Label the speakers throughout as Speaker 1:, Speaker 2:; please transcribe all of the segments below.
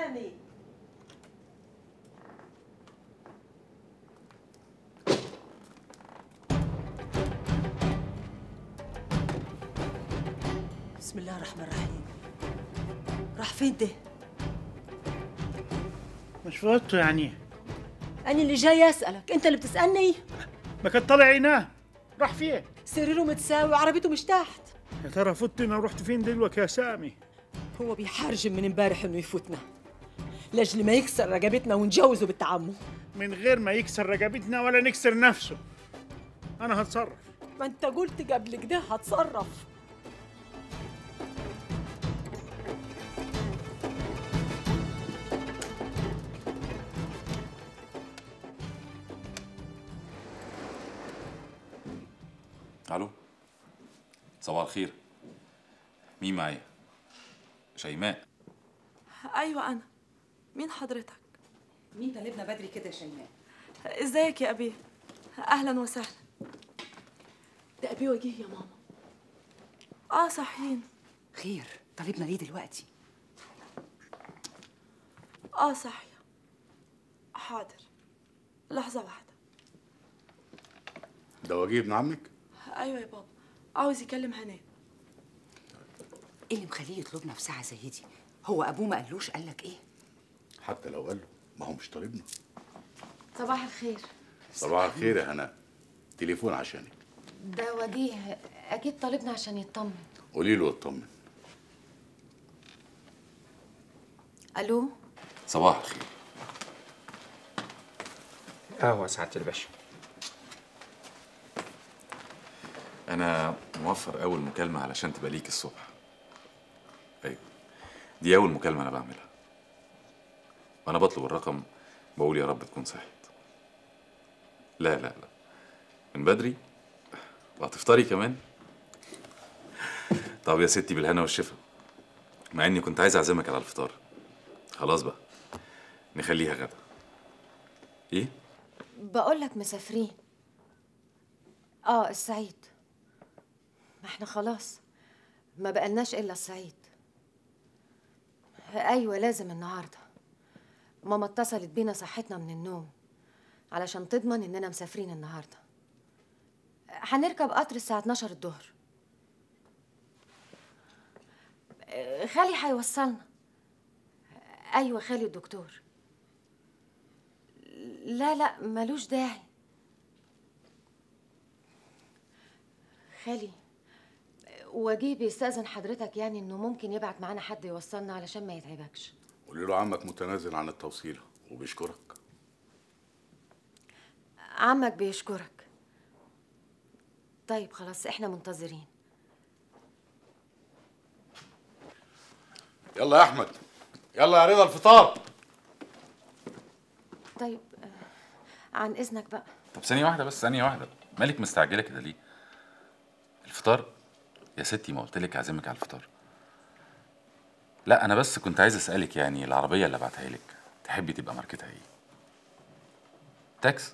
Speaker 1: سامي بسم الله الرحمن الرحيم راح فين ده؟
Speaker 2: مش في اوضته يعني
Speaker 1: أنا اللي جاي أسألك أنت اللي بتسألني
Speaker 2: ما كان طالع عيناه راح فين
Speaker 1: سريره متساوي وعربيته مش تحت
Speaker 2: يا ترى فتنا ورحت فين دلوقتي يا سامي
Speaker 1: هو بيحرجم من امبارح انه يفوتنا لاجل ما يكسر رقبتنا ونجوزه بالتعمد
Speaker 2: من غير ما يكسر رقبتنا ولا نكسر نفسه انا هتصرف
Speaker 1: ما انت قلت قبل كده هتصرف
Speaker 3: الو صباح الخير مين معايا شيماء
Speaker 4: أيوة أنا مين حضرتك؟
Speaker 5: مين طالبنا بدري كده يا شيماء
Speaker 4: إزيك يا أبي؟ أهلا وسهلا
Speaker 1: ده ابي وجيه يا ماما
Speaker 4: آه صحيين
Speaker 5: خير طالبنا ليه دلوقتي
Speaker 4: آه صحيح حاضر لحظة واحدة
Speaker 6: ده وجيه ابن عمك
Speaker 4: أيوة يا بابا عاوز يكلم هناء
Speaker 5: ايه اللي مخليه يطلبنا في ساعه زي دي هو ابوه ما قالوش قال لك ايه
Speaker 6: حتى لو قال له ما هو مش طالبنا
Speaker 7: صباح الخير
Speaker 6: صباح الخير يا هناء تليفون عشانك
Speaker 7: ده وجيه اكيد طالبنا عشان يطمن
Speaker 6: قولي له اطمن
Speaker 7: الو
Speaker 3: صباح الخير
Speaker 8: قهوة سعادة الباشا
Speaker 3: انا موفر اول مكالمه علشان تبقى ليك الصبح ايوه دي اول مكالمه انا بعملها وانا بطلب الرقم بقول يا رب تكون صحت لا لا لا من بدري وهتفطري كمان طب يا ستي بالهنا والشفا مع اني كنت عايز اعزمك على الفطار خلاص بقى نخليها غدا ايه
Speaker 7: بقول لك مسافرين اه السعيد ما احنا خلاص ما بقالناش الا السعيد ايوه لازم النهارده ماما اتصلت بينا صحتنا من النوم علشان تضمن اننا مسافرين النهارده هنركب قطر الساعه 12 الظهر آه، خالي هيوصلنا ايوه خالي الدكتور لا لا ملوش داعي خالي وجيه بيستأذن حضرتك يعني انه ممكن يبعت معانا حد يوصلنا علشان ما يتعبكش
Speaker 6: قولي له عمك متنازل عن التوصيله وبيشكرك
Speaker 7: عمك بيشكرك طيب خلاص احنا منتظرين
Speaker 6: يلا يا احمد يلا يا رضا الفطار
Speaker 7: طيب آه، عن اذنك بقى
Speaker 3: طب ثانية واحدة بس ثانية واحدة مالك مستعجلة كده ليه؟ الفطار يا ستي ما قلت لك اعزمك على الفطار لا أنا بس كنت عايز أسألك يعني العربية اللي ابعتها لك تحبي تبقى ماركتها إيه؟ تاكس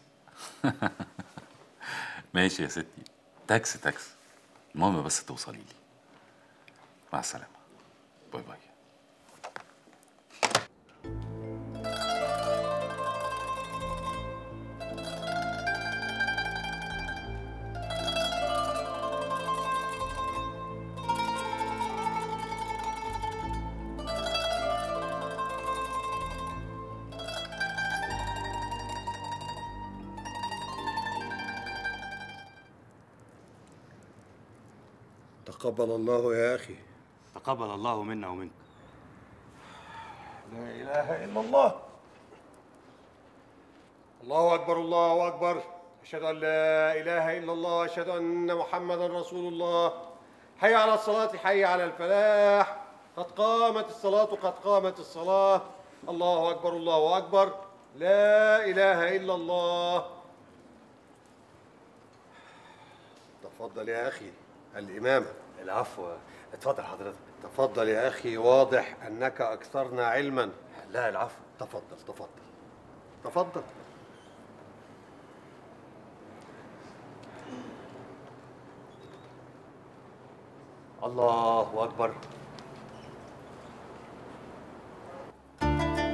Speaker 3: ماشي يا ستي تاكس تاكس المهم بس توصلي لي مع السلامة باي باي
Speaker 9: تقبل الله يا أخي
Speaker 10: تقبل الله منا ومنك
Speaker 9: لا إله إلا الله الله أكبر الله أكبر أشهد أن لا إله إلا الله أشهد أن محمدا رسول الله حي على الصلاة حي على الفلاح قد قامت الصلاة قد قامت الصلاة الله أكبر الله أكبر لا إله إلا الله تفضل يا أخي الإمامة
Speaker 10: العفو اتفضل حضرتك
Speaker 9: تفضل يا أخي واضح أنك أكثرنا علما
Speaker 10: لا العفو
Speaker 9: تفضل تفضل تفضل
Speaker 10: الله اكبر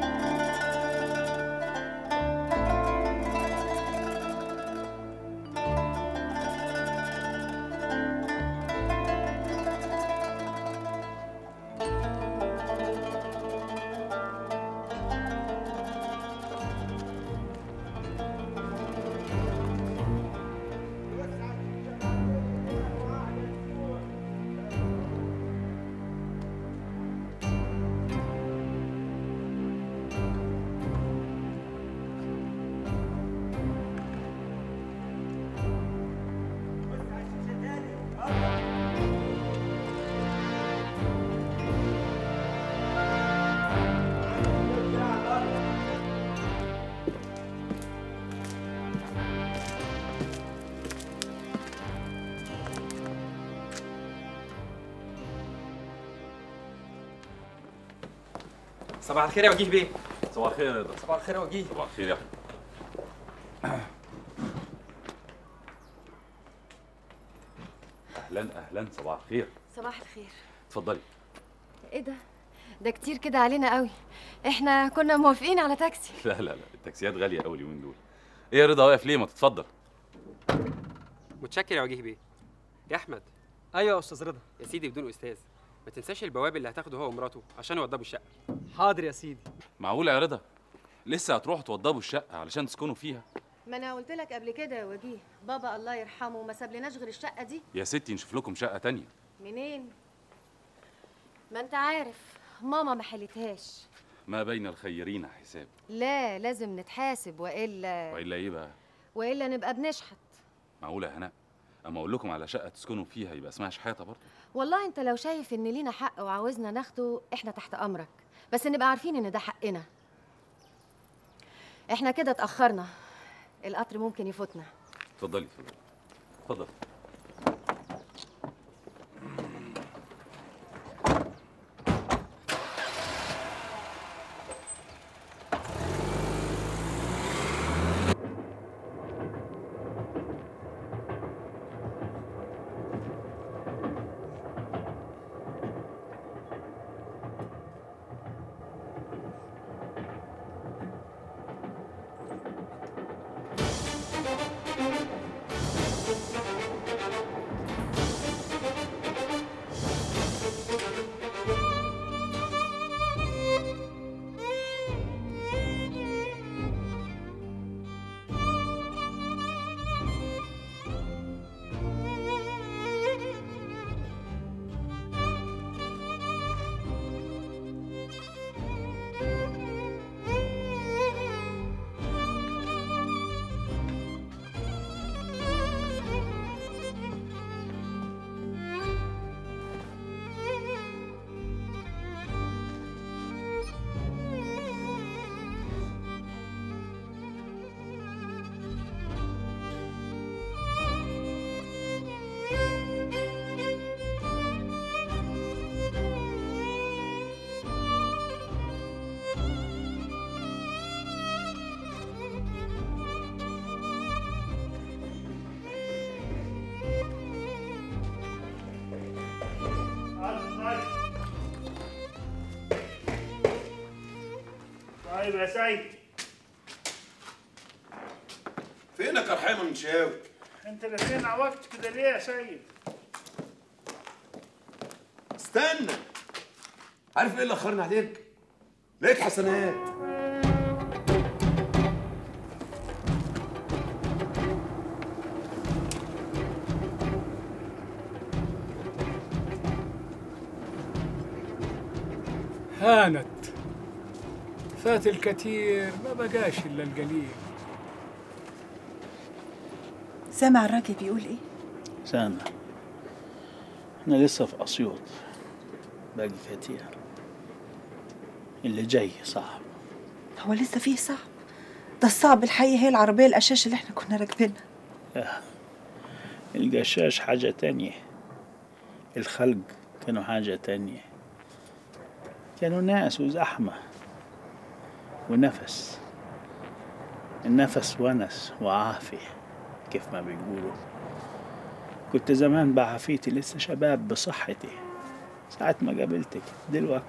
Speaker 11: صباح الخير يا وجيه بيه
Speaker 3: صباح الخير يا رضا
Speaker 11: صباح الخير يا وجيه
Speaker 3: صباح الخير يا احمد اهلا اهلا صباح الخير
Speaker 7: صباح الخير
Speaker 3: اتفضلي
Speaker 7: ايه ده ده كتير كده علينا قوي احنا كنا موافقين على تاكسي
Speaker 3: لا لا لا التاكسيات غاليه قوي اليومين دول ايه يا رضا واقف ليه ما تتفضل
Speaker 11: متشكر يا وجيه بيه يا احمد ايوه يا استاذ رضا يا سيدي بدون استاذ ما تنساش البواب اللي هتاخده هو ومراته عشان يوضبوا الشقه
Speaker 12: حاضر يا سيدي
Speaker 3: معقوله يا رضا لسه هتروحوا توضبوا الشقه علشان تسكنوا فيها
Speaker 7: ما انا قلت لك قبل كده يا وجيه بابا الله يرحمه ما سابلناش غير الشقه دي
Speaker 3: يا ستي نشوف لكم شقه تانية
Speaker 7: منين ما انت عارف ماما ما حلتهاش
Speaker 3: ما بين الخيرين حساب
Speaker 7: لا لازم نتحاسب والا
Speaker 3: والا ايه بقى
Speaker 7: والا نبقى بنشحت
Speaker 3: معقوله يا هناء اما اقول لكم على شقه تسكنوا فيها يبقى اسمها شحاته برضه
Speaker 7: والله انت لو شايف ان لينا حق وعاوزنا ناخده احنا تحت امرك بس نبقى عارفين ان ده حقنا احنا كده اتاخرنا القطر ممكن يفوتنا
Speaker 3: اتفضلي اتفضلي اتفضل
Speaker 2: طيب يا سيد
Speaker 9: فينك يا رحيم المنشاوي
Speaker 2: انت الاثنين عوجت كده ليه يا سيد
Speaker 9: استنى عارف ايه اللي اخرني عليك لقيت حسنات
Speaker 12: هانت فات الكثير ما بقاش الا القليل
Speaker 13: سامع الراجل بيقول ايه
Speaker 2: سامع احنا لسه في اسيوط باقي كتير اللي جاي صعب
Speaker 13: هو لسه فيه صعب ده الصعب الحقيقي هي العربية القشاش اللي احنا كنا راكبينها
Speaker 2: آه. القشاش حاجة تانية الخلق كانوا حاجة تانية كانوا ناس وزحمة ونفس النفس ونس وعافية كيف ما بيقولوا كنت زمان بعافيتي لسه شباب بصحتي ساعة ما قابلتك دلوقتي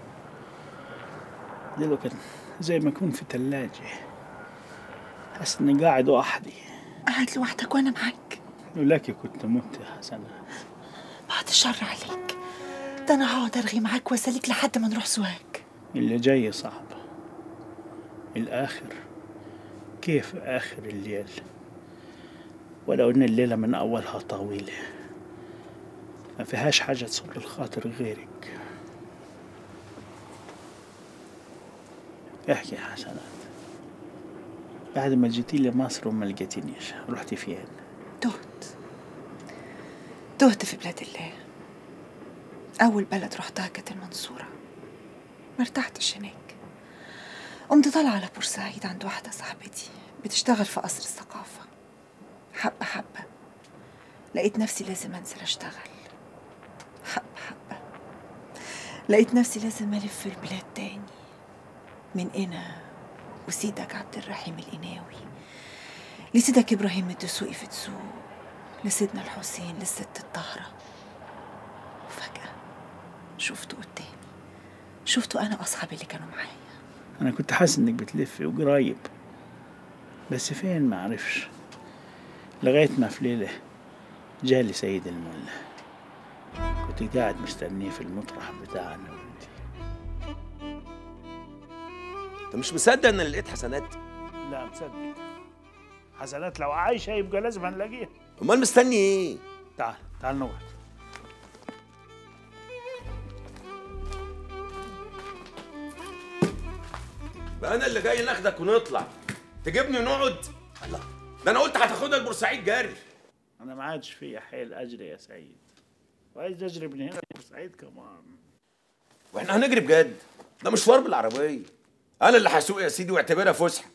Speaker 2: دلوقتي زي ما أكون في تلاجة حاسس إني قاعد وحدي
Speaker 13: قاعد لوحدك وانا معاك
Speaker 2: لولاكي كنت مت يا حسنات
Speaker 13: بعد الشر عليك ده انا هقعد ارغي معاك واساليك لحد ما نروح سوهاج
Speaker 2: اللي جاي صعب الآخر كيف آخر الليل ولو إن الليلة من أولها طويلة ما فيهاش حاجة تصل الخاطر غيرك احكي يا حسنات بعد ما جيتي لي مصر وما لقيتنيش رحتي فين؟
Speaker 13: تهت تهت في بلاد الله أول بلد رحتها كانت المنصورة مرتحتش هناك قمت طالعة على بورسعيد عند واحدة صاحبتي بتشتغل في قصر الثقافة حبة حبة لقيت نفسي لازم أنزل أشتغل حبة حبة لقيت نفسي لازم ألف في البلاد تاني من انا وسيدك عبد الرحيم القناوي لسيدك ابراهيم الدسوقي في تسوق لسيدنا الحسين للست الطاهرة وفجأة شفته قدامي شفته انا واصحابي اللي كانوا معايا
Speaker 2: انا كنت حاسس انك بتلفي وقريب بس فين ما عرفش لغايه ما في ليله جالي سيد الملا كنت قاعد مستنيه في المطرح بتاعنا
Speaker 14: انت مش مصدق ان أنا لقيت حسنات
Speaker 2: لا مصدق حسنات لو عايشه يبقى لازم هنلاقيها
Speaker 14: امال مستني ايه
Speaker 2: تعال تعال نقعد
Speaker 14: بقى انا اللي جاي ناخدك ونطلع تجيبني ونقعد الله ده انا قلت هتاخدها لبورسعيد جاري
Speaker 2: انا ما عادش فيا حيل اجري يا سيد وعايز اجري من هنا لبورسعيد كمان
Speaker 14: واحنا هنجري بجد ده مشوار بالعربيه انا اللي هسوق يا سيدي واعتبرها فسحه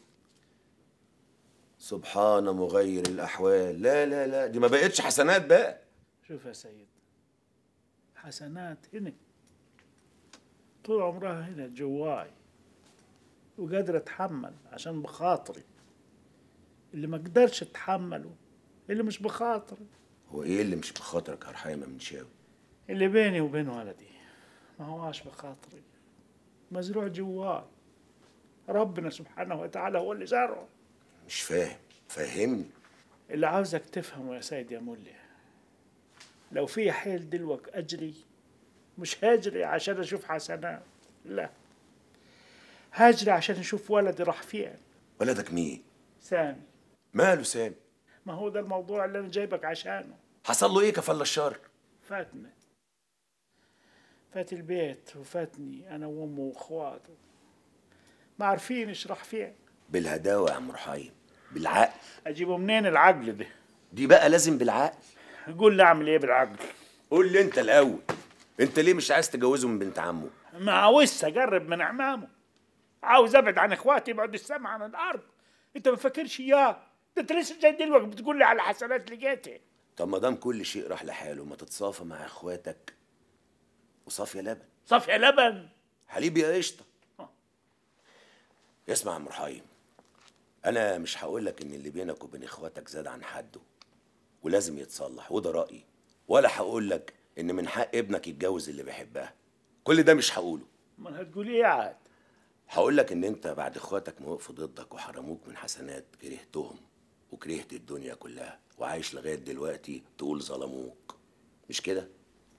Speaker 14: سبحان مغير الاحوال لا لا لا دي ما بقتش حسنات بقى
Speaker 2: شوف يا سيد حسنات هنا طول عمرها هنا جواي وقادرة اتحمل عشان بخاطري اللي ما قدرش اتحمله اللي مش بخاطري
Speaker 14: هو ايه اللي مش بخاطرك يا رحاية منشاوي
Speaker 2: اللي بيني وبين ولدي ما هواش بخاطري مزروع جواي ربنا سبحانه وتعالى هو اللي زرعه
Speaker 14: مش فاهم فهمني
Speaker 2: اللي عاوزك تفهمه يا سيد يا مولي لو في حيل دلوك أجري مش هاجري عشان أشوف حسنات لا هاجري عشان أشوف ولدي راح فين
Speaker 14: ولدك مين
Speaker 2: سامي
Speaker 14: ماله سامي
Speaker 2: ما هو ده الموضوع اللي أنا جايبك عشانه
Speaker 14: حصل له ايه كفل الشر
Speaker 2: فاتنا فات البيت وفاتني أنا وأمه وأخواته ما عارفين إيش راح فين
Speaker 14: بالهداوه يا عم رحايم بالعقل
Speaker 2: أجيبه منين العقل ده
Speaker 14: دي بقى لازم بالعقل
Speaker 2: قول لي أعمل إيه بالعقل
Speaker 14: قول لي انت الاول انت ليه مش عايز تجوزه من بنت عمه
Speaker 2: ما عاوزش اقرب من عمامه عاوز ابعد عن اخواتي يبعد السما عن الارض انت ما فاكرش اياه ده انت لسه جاي دلوقتي بتقول لي على حسنات لقيتها
Speaker 14: طب ما دام كل شيء راح لحاله ما تتصافى مع اخواتك وصافيه لبن
Speaker 2: صافيه لبن
Speaker 14: حليب يا قشطه اسمع يا عم رحايم انا مش هقول لك ان اللي بينك وبين اخواتك زاد عن حده ولازم يتصلح وده رايي ولا هقول لك ان من حق ابنك يتجوز اللي بيحبها كل ده مش هقوله
Speaker 2: ما هتقول ايه عاد
Speaker 14: هقول لك ان انت بعد اخواتك ما وقفوا ضدك وحرموك من حسنات كرهتهم وكرهت الدنيا كلها وعايش لغايه دلوقتي تقول ظلموك مش كده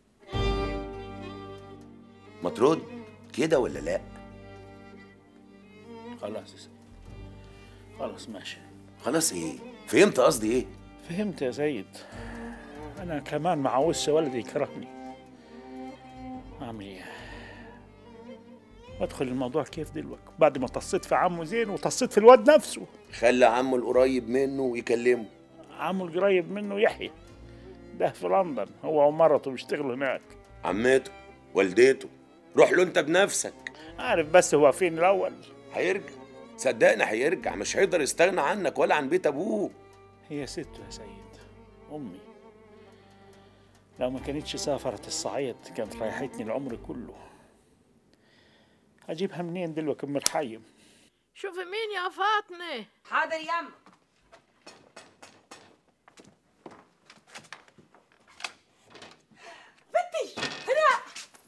Speaker 14: ما ترد كده ولا لا
Speaker 2: خلاص يا سيد خلاص ماشي
Speaker 14: خلاص ايه فهمت قصدي ايه
Speaker 2: فهمت يا سيد انا كمان ما عاوزش ولدي يكرهني اعمل ايه ادخل الموضوع كيف دلوقتي بعد ما طصيت في عمه زين وطصيت في الواد نفسه
Speaker 14: خلي عمه القريب منه ويكلمه
Speaker 2: عمه القريب منه يحيى ده في لندن هو ومرته بيشتغلوا هناك
Speaker 14: عمته والدته روح له انت بنفسك
Speaker 2: عارف بس هو فين الاول
Speaker 14: هيرجع صدقني هيرجع مش هيقدر يستغنى عنك ولا عن بيت ابوه
Speaker 2: هي سته يا سيد امي لو ما كانتش سافرت الصعيد كانت ريحتني العمر كله اجيبها منين دلوقتي ام رحيم
Speaker 15: شوفي مين يا فاطمة
Speaker 5: حاضر يما
Speaker 7: بنتي هنا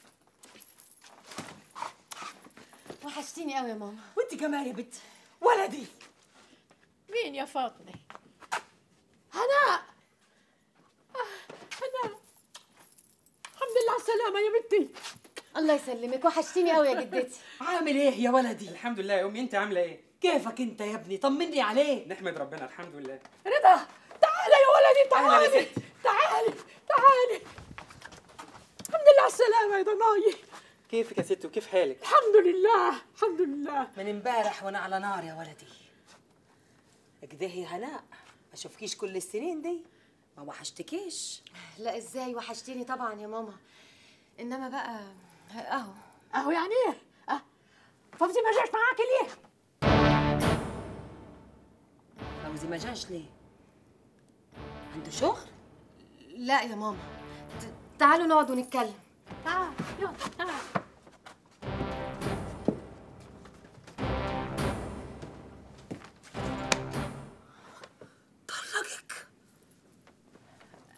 Speaker 7: وحشتيني قوي يا ماما
Speaker 1: وانت كمان يا بنتي ولدي
Speaker 15: مين يا فاطمة هناء آه، هناء الحمد لله على السلامة يا بنتي
Speaker 7: الله يسلمك وحشتيني قوي يا جدتي
Speaker 1: عامل ايه يا ولدي
Speaker 11: الحمد لله يا امي انت عامله ايه
Speaker 1: كيفك انت يا ابني طمني عليك
Speaker 11: نحمد ربنا الحمد لله
Speaker 1: رضا تعالى يا ولدي
Speaker 11: أهلا يا
Speaker 1: تعالى تعالى تعالى الحمد لله على السلامة يا ضناي
Speaker 11: كيفك يا ست وكيف حالك
Speaker 1: الحمد لله الحمد لله
Speaker 16: من امبارح وانا على نار يا ولدي كده يا هناء ما اشوفكيش كل السنين دي ما وحشتكيش
Speaker 7: لا ازاي وحشتيني طبعا يا ماما انما بقى اهو
Speaker 15: اهو يعني ايه اه فوزي ما جاش معاك ليه
Speaker 16: فوزي ما جاش ليه عنده شغل
Speaker 7: لا يا ماما ت- تعالوا نقعد ونتكلم
Speaker 15: تعال يلا تعال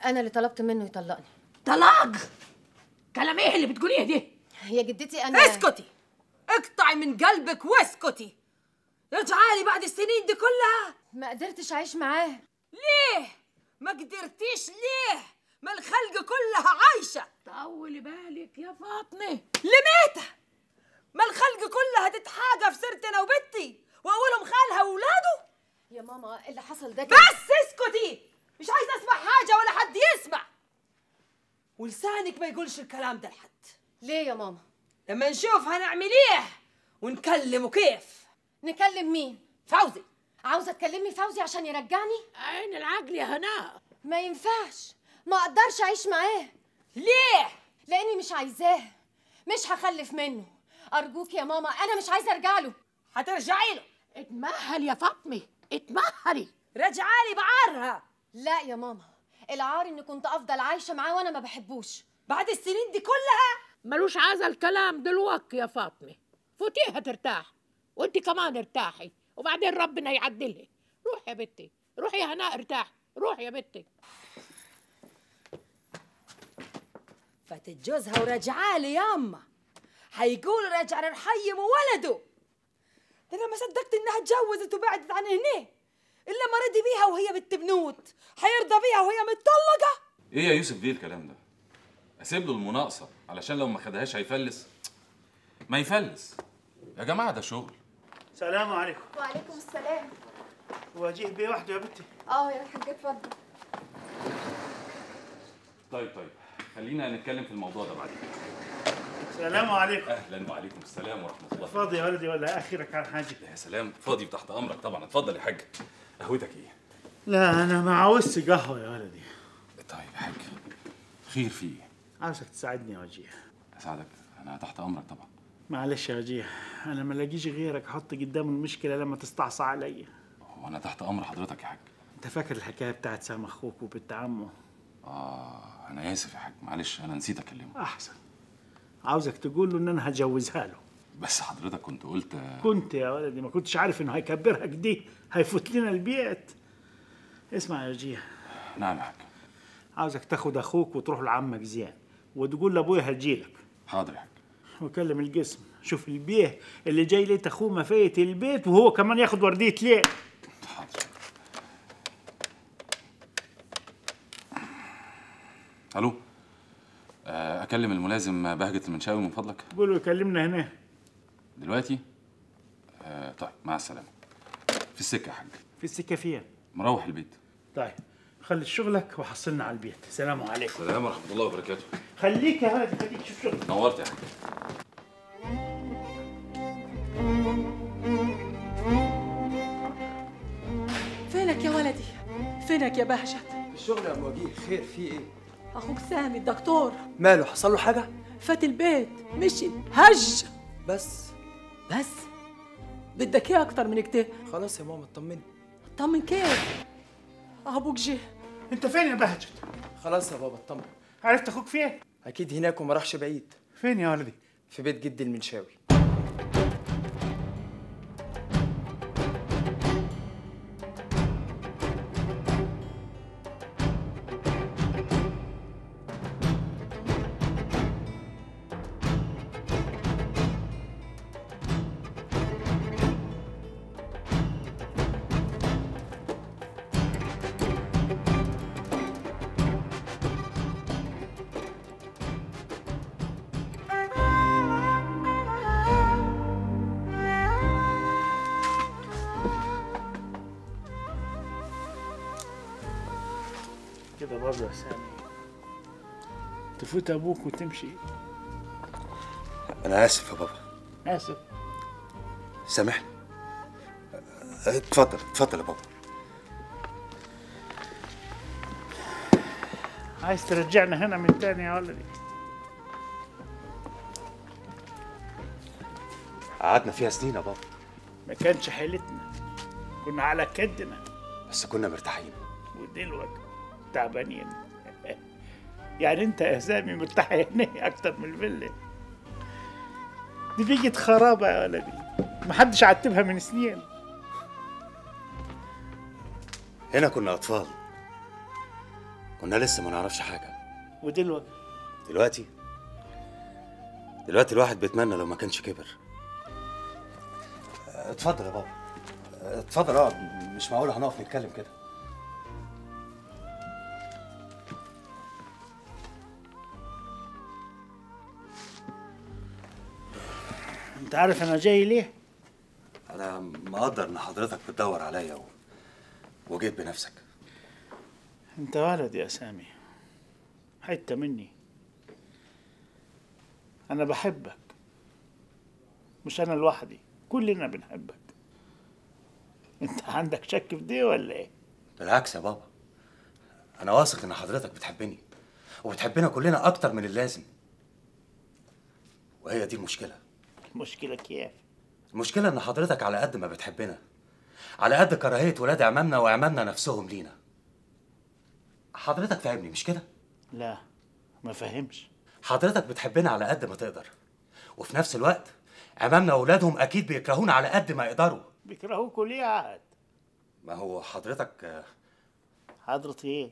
Speaker 7: انا اللي طلبت منه يطلقني
Speaker 15: طلاق كلام ايه اللي بتقوليه دي
Speaker 7: يا جدتي انا
Speaker 16: اسكتي اقطعي من قلبك واسكتي رجعالي بعد السنين دي كلها
Speaker 7: ما قدرتش اعيش معاه
Speaker 16: ليه ما قدرتيش ليه ما الخلق كلها عايشة
Speaker 15: طولي بالك يا فاطمة
Speaker 16: لميتة ما الخلق كلها تتحاجى في سيرتنا وبنتي واقولهم خالها واولاده
Speaker 7: يا ماما اللي حصل ده
Speaker 16: بس اسكتي مش عايزه اسمع حاجه ولا حد يسمع ولسانك ما يقولش الكلام ده لحد
Speaker 7: ليه يا ماما
Speaker 16: لما نشوف هنعمل ايه ونكلمه كيف
Speaker 7: نكلم مين
Speaker 16: فوزي
Speaker 7: عاوزه تكلمي فوزي عشان يرجعني
Speaker 15: عين العقل يا هناء
Speaker 7: ما ينفعش ما اقدرش اعيش معاه
Speaker 16: ليه
Speaker 7: لاني مش عايزاه مش هخلف منه ارجوك يا ماما انا مش عايزه ارجع له
Speaker 16: هترجعي له
Speaker 15: اتمهل يا فاطمة اتمهلي
Speaker 16: رجعالي بعارها
Speaker 7: لا يا ماما العار اني كنت افضل عايشه معاه وانا ما بحبوش
Speaker 16: بعد السنين دي كلها
Speaker 15: ملوش عايزة الكلام دلوقتي يا فاطمة فوتيها ترتاح وانت كمان ارتاحي وبعدين ربنا يعدلها روح يا بنتي روحي يا هناء ارتاح روح يا بنتي
Speaker 16: فاتت جوزها ورجعالي ياما هيقول رجع للحي وولده ده انا ما صدقت انها اتجوزت وبعدت عن هنا الا ما رضي بيها وهي بنت بنوت هيرضى بيها وهي متطلقه
Speaker 3: ايه يا يوسف ليه الكلام ده اسيب له المناقصه علشان لو ما خدهاش هيفلس ما يفلس يا جماعه ده شغل
Speaker 2: السلام عليكم
Speaker 7: وعليكم السلام
Speaker 2: واجيه بيه وحده يا بنتي
Speaker 7: اه يا الحاج اتفضل
Speaker 3: طيب طيب خلينا نتكلم في الموضوع ده بعدين
Speaker 2: السلام عليكم
Speaker 3: اهلا وعليكم السلام ورحمه الله
Speaker 2: فاضي يا ولدي ولا اخرك عن حاجه
Speaker 3: يا سلام فاضي وتحت امرك طبعا اتفضل يا حاج قهوتك ايه
Speaker 2: لا انا ما عاوزش قهوه يا ولدي
Speaker 3: طيب يا حاج خير في ايه
Speaker 2: عاوزك تساعدني يا وجيه
Speaker 3: اساعدك انا تحت امرك طبعا
Speaker 2: معلش يا وجيه انا ما لاقيش غيرك احط قدام المشكله لما تستعصى عليا
Speaker 3: وانا تحت امر حضرتك يا حاج
Speaker 2: انت فاكر الحكايه بتاعت سام اخوك وبنت عمه
Speaker 3: اه انا اسف يا حاج معلش انا نسيت اكلمه
Speaker 2: احسن عاوزك تقول له ان انا هجوزها له
Speaker 3: بس حضرتك كنت قلت
Speaker 2: كنت يا ولدي ما كنتش عارف انه هيكبرها كده هيفوت لنا البيت اسمع يا وجيه
Speaker 3: نعم يا حاج
Speaker 2: عاوزك تاخد اخوك وتروح لعمك زيان وتقول لابويا هجيلك
Speaker 3: حاضر يا حاج
Speaker 2: وكلم القسم شوف البيه اللي جاي ليت اخوه مفايت البيت وهو كمان ياخد ورديه ليه
Speaker 3: الو آه، اكلم الملازم بهجه المنشاوي من فضلك
Speaker 2: قول له يكلمنا هنا
Speaker 3: دلوقتي آه طيب مع السلامه في السكه يا حاج
Speaker 2: في السكه فين
Speaker 3: مروح البيت
Speaker 2: طيب خلي شغلك وحصلنا على البيت سلام عليكم
Speaker 3: السلام ورحمه الله وبركاته
Speaker 2: خليك يا ولدي خليك شوف شغلك
Speaker 3: نورت يا حاج
Speaker 1: فينك يا ولدي فينك يا بهجت
Speaker 17: الشغل يا ام وجيه خير في ايه
Speaker 1: اخوك سامي الدكتور
Speaker 17: ماله حصل له حاجه
Speaker 1: فات البيت مشي هج
Speaker 17: بس
Speaker 1: بس بدك ايه اكتر من كده
Speaker 17: خلاص يا ماما اطمني
Speaker 1: طمن كيف ابوك جه
Speaker 2: انت فين يا بهجت
Speaker 17: خلاص يا بابا اطمن
Speaker 2: عرفت اخوك فين
Speaker 17: اكيد هناك وما راحش بعيد
Speaker 2: فين يا ولدي
Speaker 17: في بيت جدي المنشاوي
Speaker 2: كده برضه يا سامي تفوت ابوك وتمشي
Speaker 10: انا اسف يا بابا
Speaker 2: اسف
Speaker 10: سامحني اتفضل اتفضل يا بابا
Speaker 2: عايز ترجعنا هنا من تاني يا ولدي
Speaker 10: قعدنا فيها سنين يا بابا
Speaker 2: ما كانش حيلتنا كنا على كدنا
Speaker 10: بس كنا مرتاحين
Speaker 2: ودلوقتي تعبانين يعني انت يا سامي مرتاح هنا اكتر من الفيلا دي بيجت خرابه يا ولدي محدش عتبها من سنين
Speaker 10: هنا كنا اطفال كنا لسه ما نعرفش حاجه
Speaker 2: ودلوقتي
Speaker 10: دلوقتي دلوقتي الواحد بيتمنى لو ما كانش كبر اتفضل يا بابا اتفضل اقعد مش معقول هنقف نتكلم كده
Speaker 2: انت عارف انا جاي ليه
Speaker 10: انا مقدر ان حضرتك بتدور عليا و... وجيت بنفسك
Speaker 2: انت ولد يا سامي حته مني انا بحبك مش انا لوحدي كلنا بنحبك انت عندك شك في دي ولا ايه
Speaker 10: بالعكس يا بابا انا واثق ان حضرتك بتحبني وبتحبنا كلنا اكتر من اللازم وهي دي المشكله
Speaker 2: المشكله كيف
Speaker 10: المشكله ان حضرتك على قد ما بتحبنا على قد كراهيه ولاد عمامنا وعمامنا نفسهم لينا حضرتك فاهمني مش كده
Speaker 2: لا ما فهمش
Speaker 10: حضرتك بتحبنا على قد ما تقدر وفي نفس الوقت عمامنا واولادهم اكيد بيكرهونا على قد ما يقدروا
Speaker 2: بيكرهوكوا ليه عاد
Speaker 10: ما هو حضرتك آه،
Speaker 2: حضرتي ايه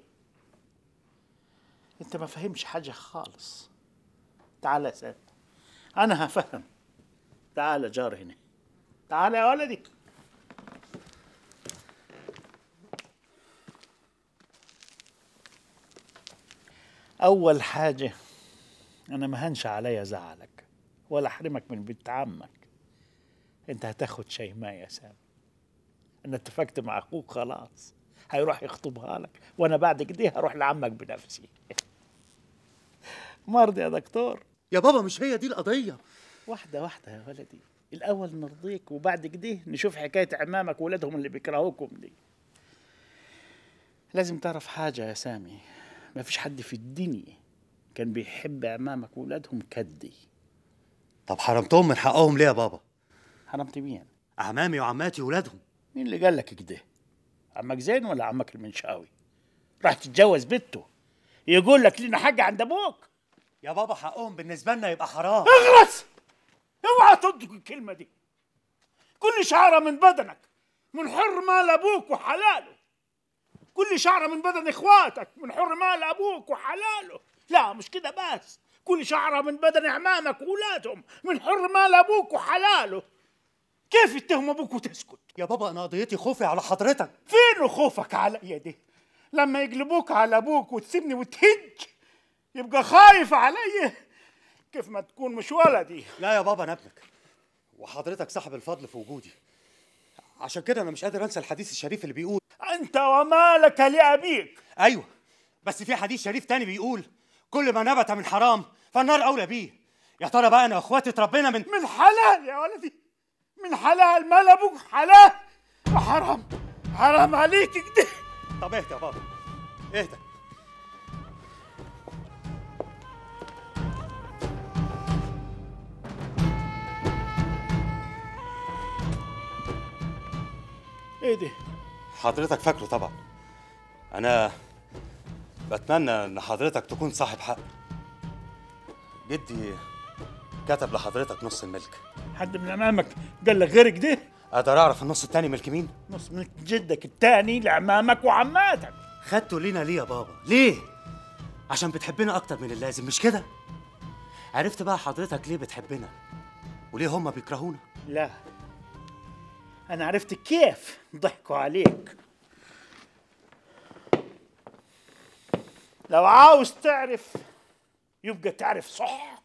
Speaker 2: انت ما فهمش حاجه خالص تعال يا سامي انا هفهم تعال يا جار هنا تعال يا ولدي اول حاجه انا ما هنش عليا زعلك ولا احرمك من بنت عمك انت هتاخد شيماء يا سامي انا اتفقت مع اخوك خلاص هيروح يخطبها لك وانا بعد كده هروح لعمك بنفسي مرضي يا دكتور
Speaker 10: يا بابا مش هي دي القضيه
Speaker 2: واحده واحده يا ولدي الاول نرضيك وبعد كده نشوف حكايه عمامك وولادهم اللي بيكرهوكم دي لازم تعرف حاجه يا سامي ما فيش حد في الدنيا كان بيحب عمامك وولادهم كدي
Speaker 10: طب حرمتهم من حقهم ليه يا بابا
Speaker 2: حرمت مين
Speaker 10: اعمامي وعماتي وولادهم
Speaker 2: مين اللي قال لك كده عمك زين ولا عمك المنشاوي راح تتجوز بنته يقول لك لنا حاجه عند ابوك
Speaker 10: يا بابا حقهم بالنسبه لنا يبقى حرام
Speaker 2: اغرس اوعى تنطق الكلمه دي كل شعره من بدنك من حر مال ابوك وحلاله كل شعره من بدن اخواتك من حر مال ابوك وحلاله لا مش كده بس كل شعره من بدن اعمامك واولادهم من حر مال ابوك وحلاله كيف تتهم ابوك وتسكت
Speaker 10: يا بابا انا قضيتي خوفي على حضرتك
Speaker 2: فين خوفك عليا دي لما يقلبوك على ابوك وتسيبني وتهج يبقى خايف عليا كيف ما تكون مش ولدي
Speaker 10: لا يا بابا انا ابنك وحضرتك صاحب الفضل في وجودي عشان كده انا مش قادر انسى الحديث الشريف اللي بيقول
Speaker 2: انت ومالك لابيك
Speaker 10: ايوه بس في حديث شريف تاني بيقول كل ما نبت من حرام فالنار اولى بيه يا ترى بقى انا واخواتي اتربينا من
Speaker 2: من حلال يا ولدي من حلال مال ابوك حلال حرام حرام عليك كده
Speaker 10: طب اهدى يا بابا اهدى
Speaker 2: ايه ده
Speaker 10: حضرتك فاكره طبعا انا بتمنى ان حضرتك تكون صاحب حق جدي كتب لحضرتك نص الملك
Speaker 2: حد من امامك قال لك غير كده
Speaker 10: اقدر اعرف النص التاني ملك مين
Speaker 2: نص من جدك التاني لعمامك وعماتك
Speaker 10: خدته لينا ليه يا بابا ليه عشان بتحبنا اكتر من اللازم مش كده عرفت بقى حضرتك ليه بتحبنا وليه هما بيكرهونا
Speaker 2: لا انا عرفت كيف ضحكوا عليك لو عاوز تعرف يبقى تعرف صح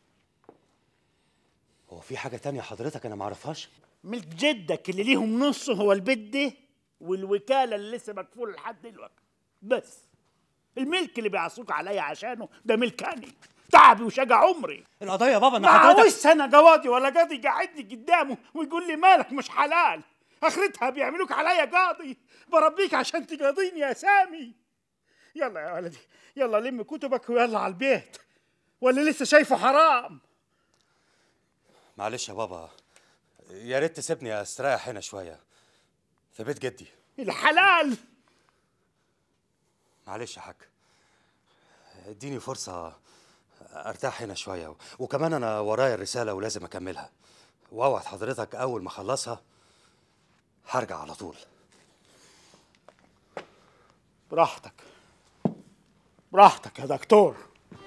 Speaker 10: هو في حاجه تانية حضرتك انا معرفهاش
Speaker 2: ملك جدك اللي ليهم نصه هو البيت ده والوكاله اللي لسه مكفوله لحد دلوقتي بس الملك اللي بيعصوك عليا عشانه ده ملكاني تعبي وشجع عمري
Speaker 10: القضيه يا بابا ان
Speaker 2: ما
Speaker 10: حضرتك
Speaker 2: عاوزش انا قواضي ولا قاضي قاعدني قدامه ويقول لي مالك مش حلال اخرتها بيعملوك عليا قاضي بربيك عشان تقاضيني يا سامي يلا يا ولدي يلا لم كتبك ويلا على البيت ولا لسه شايفه حرام
Speaker 10: معلش يا بابا يا ريت تسيبني استريح هنا شويه في بيت جدي
Speaker 2: الحلال
Speaker 10: معلش يا حاج اديني فرصه ارتاح هنا شويه وكمان انا ورايا الرساله ولازم اكملها واوعد حضرتك اول ما اخلصها هرجع على طول
Speaker 2: براحتك
Speaker 18: براحتك يا دكتور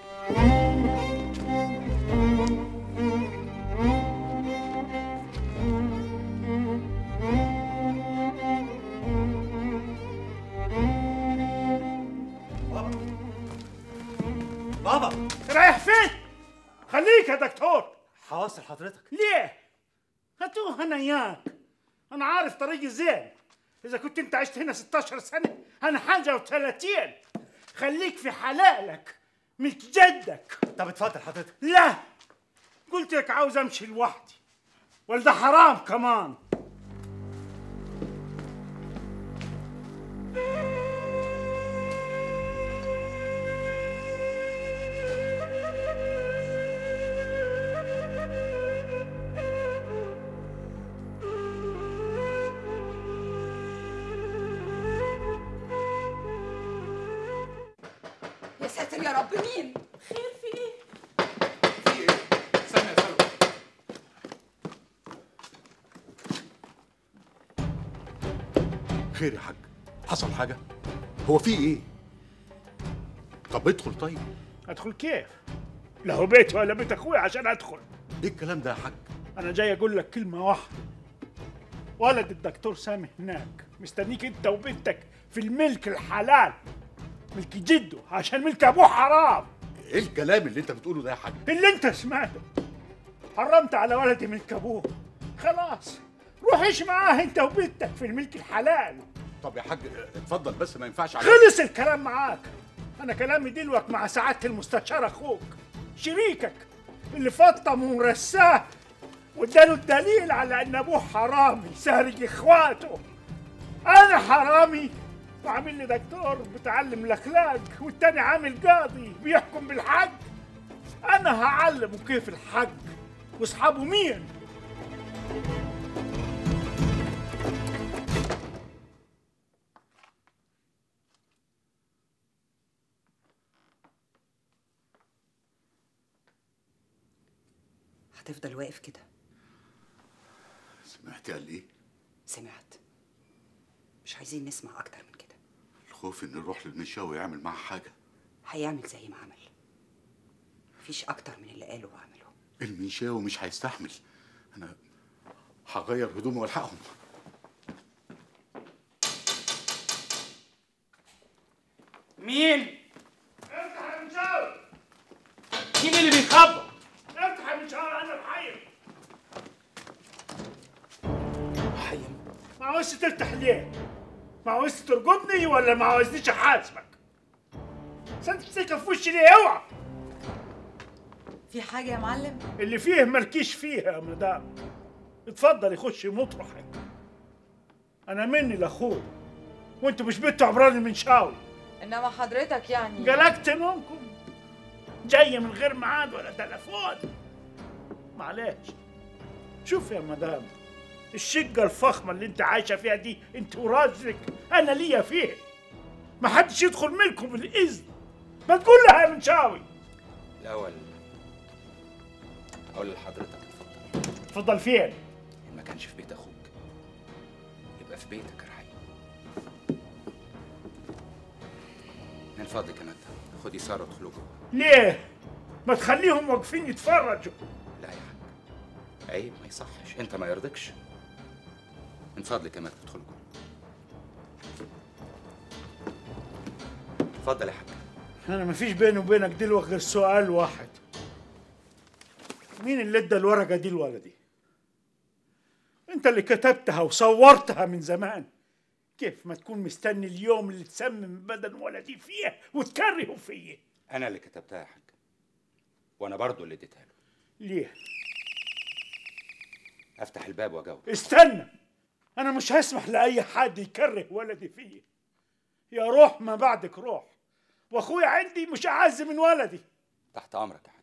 Speaker 10: بابا
Speaker 18: رايح فين؟ خليك يا دكتور
Speaker 10: حواصل حضرتك
Speaker 18: ليه؟ هاتوه انا اياك انا عارف طريقي زين اذا كنت انت عشت هنا 16 سنه انا حاجه و30 خليك في حلالك ملك جدك
Speaker 10: طب اتفضل حضرتك
Speaker 18: لا قلت لك عاوز امشي لوحدي ولا حرام كمان
Speaker 5: يا ساتر يا رب مين
Speaker 4: خير في ايه
Speaker 6: استنى يا سلوى خير يا حاج حصل حاجة هو في ايه طب ادخل طيب
Speaker 18: ادخل كيف؟ لا هو بيتي ولا بيت اخوي عشان ادخل
Speaker 6: ايه الكلام ده يا حاج
Speaker 18: انا جاي اقول لك كلمه واحده ولد الدكتور سامي هناك مستنيك انت وبنتك في الملك الحلال ملك جده عشان ملك ابوه حرام
Speaker 6: ايه الكلام اللي انت بتقوله ده يا حاج
Speaker 18: اللي انت سمعته حرمت على ولدي ملك ابوه خلاص روح عيش معاه انت وبنتك في الملك الحلال
Speaker 6: طب يا حاج اتفضل بس ما ينفعش على
Speaker 18: خلص الكلام معاك انا كلامي دلوقتي مع سعاده المستشار اخوك شريكك اللي فطم ورساه واداله الدليل على ان ابوه حرامي سارق اخواته انا حرامي وعامل لي دكتور بتعلم الاخلاق والتاني عامل قاضي بيحكم بالحق انا هعلمه كيف الحق واصحابه مين
Speaker 5: هتفضل واقف كده
Speaker 6: سمعت قال ايه
Speaker 5: سمعت مش عايزين نسمع اكتر من كده
Speaker 6: الخوف ان نروح للمشاوي يعمل معاه حاجة
Speaker 5: هيعمل زي ما عمل مفيش اكتر من اللي قاله وعمله
Speaker 6: المنشاوي مش هيستحمل انا هغير هدومي والحقهم
Speaker 18: مين؟ افتح يا مشاوي مين اللي بيخبط؟ افتح يا مشاوي انا محير محير ما عاوزش تفتح ليه؟ ما عاوزش ترقدني ولا ما عاوزنيش احاسبك؟ تمسكها في وشي ليه اوعى
Speaker 13: في حاجة يا معلم؟
Speaker 18: اللي فيه مالكيش فيها يا مدام اتفضل يخش مطرحك انا مني لاخوي وانتوا مش بنتوا عبران المنشاوي
Speaker 13: إنما حضرتك يعني
Speaker 18: قلقت نومكم جاية من غير ميعاد ولا تليفون معلش شوف يا مدام الشقة الفخمة اللي انت عايشة فيها دي انت وراجلك انا ليا فيها ما حدش يدخل منكم بالاذن ما تقول لها يا منشاوي
Speaker 8: الأول أقول لحضرتك اتفضل
Speaker 18: اتفضل فين
Speaker 8: إن ما كانش في بيت أخوك يبقى في بيتك يا رحيم من فضلك يا مادة خدي سارة وادخلوا جوه
Speaker 18: ليه ما تخليهم واقفين يتفرجوا
Speaker 8: لا يا حاج عيب ما يصحش أنت ما يرضكش من فضلك يا مادة ادخلوا جوه اتفضل يا حاج
Speaker 18: انا ما فيش بيني وبينك دلوقتي غير سؤال واحد مين اللي ادى الورقه دي لولدي انت اللي كتبتها وصورتها من زمان كيف ما تكون مستني اليوم اللي تسمم بدن ولدي فيه وتكرهه فيه
Speaker 8: أنا اللي كتبتها يا حاج وأنا برضو اللي اديتها له
Speaker 18: ليه
Speaker 8: أفتح الباب وأجاوب
Speaker 18: استنى انا مش هسمح لاي حد يكره ولدي فيه يا روح ما بعدك روح واخويا عندي مش اعز من ولدي
Speaker 8: تحت أمرك يا حاج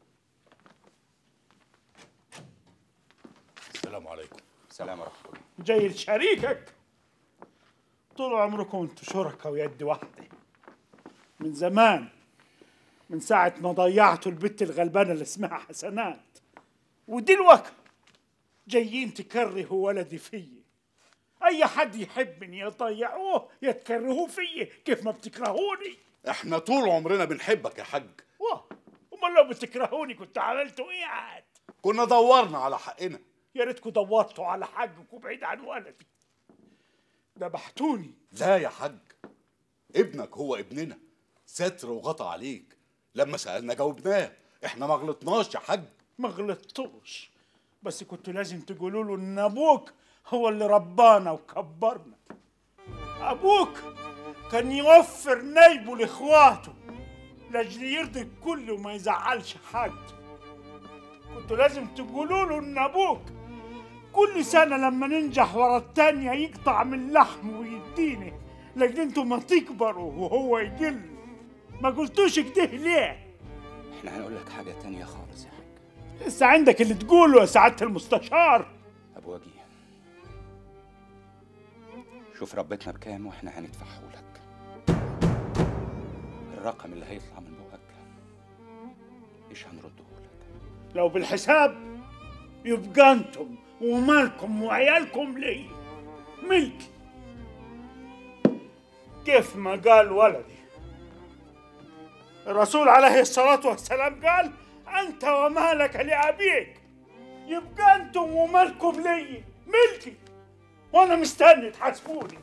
Speaker 6: السلام عليكم
Speaker 8: السلام ورحمة الله
Speaker 18: جاي لشريكك طول عمركم انتوا شركاء ويد واحدة من زمان من ساعة ما ضيعتوا البت الغلبانة اللي اسمها حسنات ودلوقتي جايين تكرهوا ولدي فيي أي حد يحبني يضيعوه يتكرهوا فيي كيف ما بتكرهوني
Speaker 6: احنا طول عمرنا بنحبك يا حاج
Speaker 18: واه امال لو بتكرهوني كنت عملتوا ايه عاد
Speaker 6: كنا دورنا على حقنا
Speaker 18: يا ريتكم دورتوا على حقكم بعيد عن ولدي ذبحتوني
Speaker 6: لا يا حاج ابنك هو ابننا ستر وغطى عليك لما سألنا جاوبناه احنا ما غلطناش يا حاج
Speaker 18: ما غلطتوش بس كنتوا لازم تقولوا له ان ابوك هو اللي ربانا وكبرنا ابوك كان يوفر نايبه لاخواته لاجل يرضي الكل وما يزعلش حد كنتوا لازم تقولوا له ان ابوك كل سنه لما ننجح ورا التانية يقطع من لحمه ويديني لاجل انتوا ما تكبروا وهو يقل ما قلتوش كده ليه
Speaker 8: احنا هنقول لك حاجه تانية خالص يا حاج
Speaker 18: لسه عندك اللي تقوله يا سعاده المستشار
Speaker 8: ابو وجيه شوف ربتنا بكام واحنا هندفعه لك الرقم اللي هيطلع من بقك مش هنرده لك
Speaker 18: لو بالحساب يبقى انتم ومالكم وعيالكم لي ملكي كيف ما قال ولدي الرسول عليه الصلاة والسلام قال أنت ومالك لأبيك يبقى أنتم ومالكم لي ملكي وأنا مستني تحاسبوني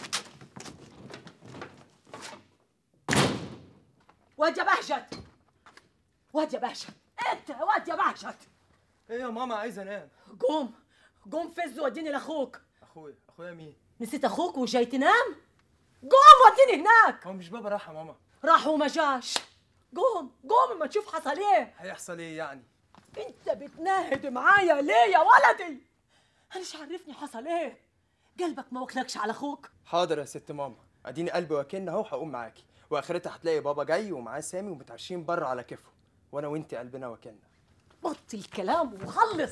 Speaker 1: واد يا بهجت واد يا بهجت انت يا واد يا بهجت
Speaker 17: ايه يا ماما عايز انام
Speaker 1: قوم قوم فز وديني لاخوك
Speaker 17: اخويا اخويا مين
Speaker 1: نسيت اخوك وجاي تنام قوم وديني هناك
Speaker 17: هو مش بابا راح يا ماما
Speaker 1: راح وما جاش قوم قوم اما تشوف حصل ايه
Speaker 17: هيحصل ايه يعني
Speaker 1: انت بتناهد معايا ليه يا ولدي انا مش عارفني حصل ايه قلبك ما وكلكش على اخوك
Speaker 17: حاضر يا ست ماما اديني قلبي واكن اهو هقوم معاكي واخرتها هتلاقي بابا جاي ومعاه سامي ومتعشين بره على كيفه وانا وانت قلبنا وكنا
Speaker 1: بطل الكلام وخلص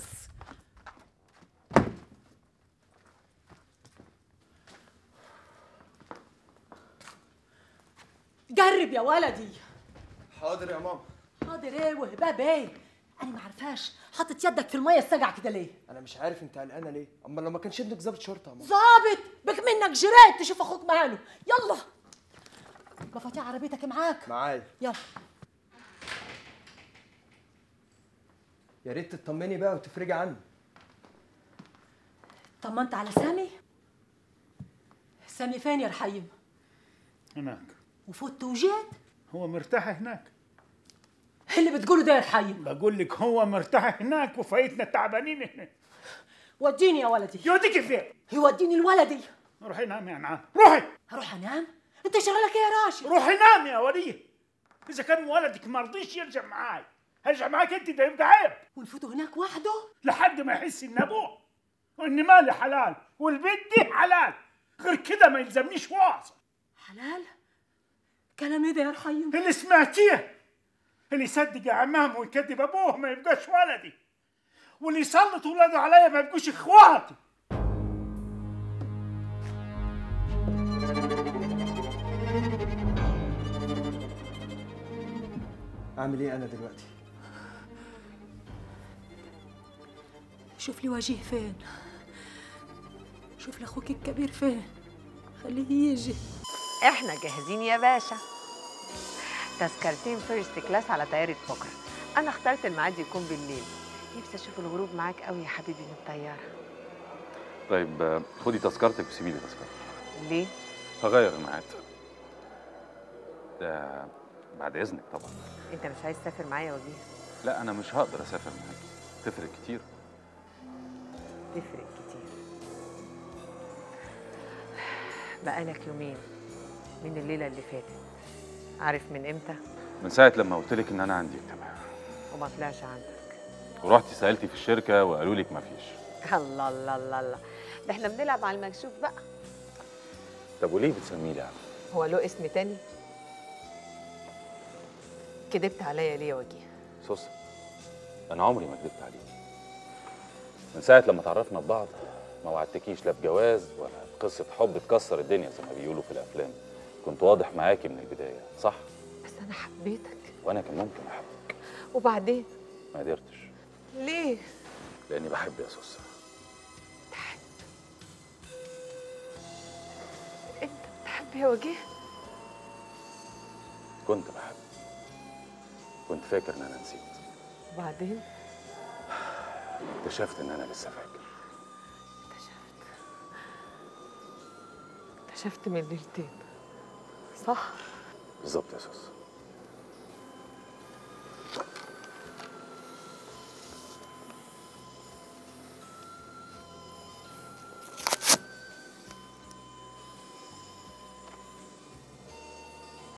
Speaker 1: قرب يا ولدي
Speaker 17: حاضر يا ماما
Speaker 1: حاضر ايه وهباب ايه انا ما عارفاش حاطط يدك في الميه السجع كده ليه
Speaker 17: انا مش عارف انت قلقانه ليه اما لو ما كانش ابنك ظابط شرطه يا ماما
Speaker 1: ظابط بك منك جريت تشوف اخوك ماله يلا مفاتيح عربيتك معاك
Speaker 17: معايا
Speaker 1: يلا
Speaker 17: يا ريت تطمني بقى وتفرجي عني
Speaker 1: طمنت على سامي سامي فين يا رحيم
Speaker 18: هناك
Speaker 1: وفوت وجيت
Speaker 18: هو مرتاح هناك
Speaker 1: اللي بتقوله ده يا رحيم
Speaker 18: بقول لك هو مرتاح هناك وفايتنا تعبانين هنا
Speaker 1: وديني يا ولدي
Speaker 18: يوديك فين
Speaker 1: يوديني لولدي
Speaker 18: روحي نامي يا نعام روحي
Speaker 1: هروح انام انت شغلك ايه يا راشد
Speaker 18: روحي نامي يا وليه اذا كان ولدك ما رضيش يرجع معاي هرجع معاك انت ده يبقى عيب
Speaker 1: ونفوتوا هناك وحده
Speaker 18: لحد ما يحس ان ابوه وان مالي حلال والبيت دي حلال غير كده ما يلزمنيش واصل
Speaker 1: حلال كلام ايه ده يا رحيم
Speaker 18: اللي سمعتيه اللي يصدق عمامه ويكذب ابوه ما يبقاش ولدي واللي يسلط ولاده عليا ما يبقوش اخواتي
Speaker 17: اعمل ايه انا دلوقتي
Speaker 1: شوف لي وجيه فين شوف لاخوك الكبير فين خليه يجي
Speaker 19: احنا جاهزين يا باشا تذكرتين فيرست كلاس على طيارة بكرة أنا اخترت الميعاد يكون بالليل نفسي أشوف الغروب معاك قوي يا حبيبي من الطيارة
Speaker 3: طيب آه، خدي تذكرتك وسيبي لي تذكرتي
Speaker 19: ليه؟
Speaker 3: هغير الميعاد ده بعد اذنك طبعا
Speaker 19: أنت مش عايز تسافر معايا يا وجيه
Speaker 3: لا انا مش هقدر اسافر معاكي تفرق كتير
Speaker 19: تفرق كتير بقالك يومين من الليلة اللي فاتت عارف من امتى
Speaker 3: من ساعه لما قلت لك ان انا عندي اجتماع
Speaker 19: وما طلعش عندك
Speaker 3: ورحتي سالتي في الشركه وقالوا لك مفيش
Speaker 19: الله الله الله الله ده احنا بنلعب على المكشوف بقى
Speaker 3: طب وليه بتسميه لعب
Speaker 19: هو له اسم تاني كدبت عليا ليه يا وجيه
Speaker 3: سوسة انا عمري ما كدبت عليكي من ساعه لما اتعرفنا ببعض ما وعدتكيش لا بجواز ولا بقصه حب تكسر الدنيا زي ما بيقولوا في الافلام كنت واضح معاكي من البدايه صح
Speaker 19: بس انا حبيتك
Speaker 3: وانا كان ممكن احبك
Speaker 19: وبعدين
Speaker 3: ما قدرتش
Speaker 19: ليه
Speaker 3: لاني بحب يا سوسة
Speaker 19: تحب يا وجيه
Speaker 3: كنت بحب كنت فاكر ان انا نسيت
Speaker 19: وبعدين
Speaker 3: اكتشفت ان انا لسه فاكر
Speaker 19: اكتشفت من ليلتين صح
Speaker 3: بالظبط يا سوس